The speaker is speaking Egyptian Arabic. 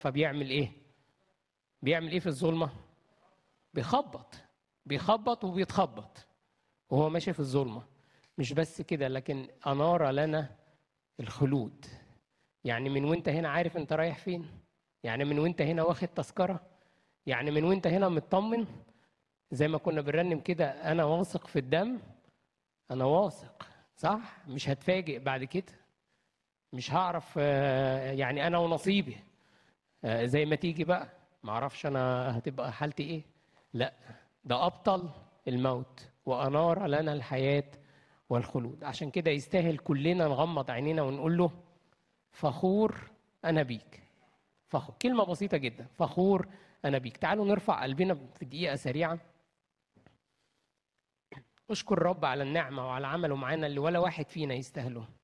فبيعمل ايه بيعمل ايه في الظلمه بيخبط بيخبط وبيتخبط وهو ماشي في الظلمه مش بس كده لكن انار لنا الخلود يعني من وانت هنا عارف انت رايح فين يعني من وانت هنا واخد تذكره يعني من وانت هنا مطمن زي ما كنا بنرنم كده انا واثق في الدم انا واثق صح مش هتفاجئ بعد كده مش هعرف آه، يعني انا ونصيبي آه، زي ما تيجي بقى ما اعرفش انا هتبقى حالتي ايه لا ده ابطل الموت وانار لنا الحياه والخلود عشان كده يستاهل كلنا نغمض عينينا ونقول له فخور انا بيك فخور كلمه بسيطه جدا فخور انا بيك تعالوا نرفع قلبنا في دقيقه سريعه اشكر الرب على النعمه وعلى عمله معانا اللي ولا واحد فينا يستاهله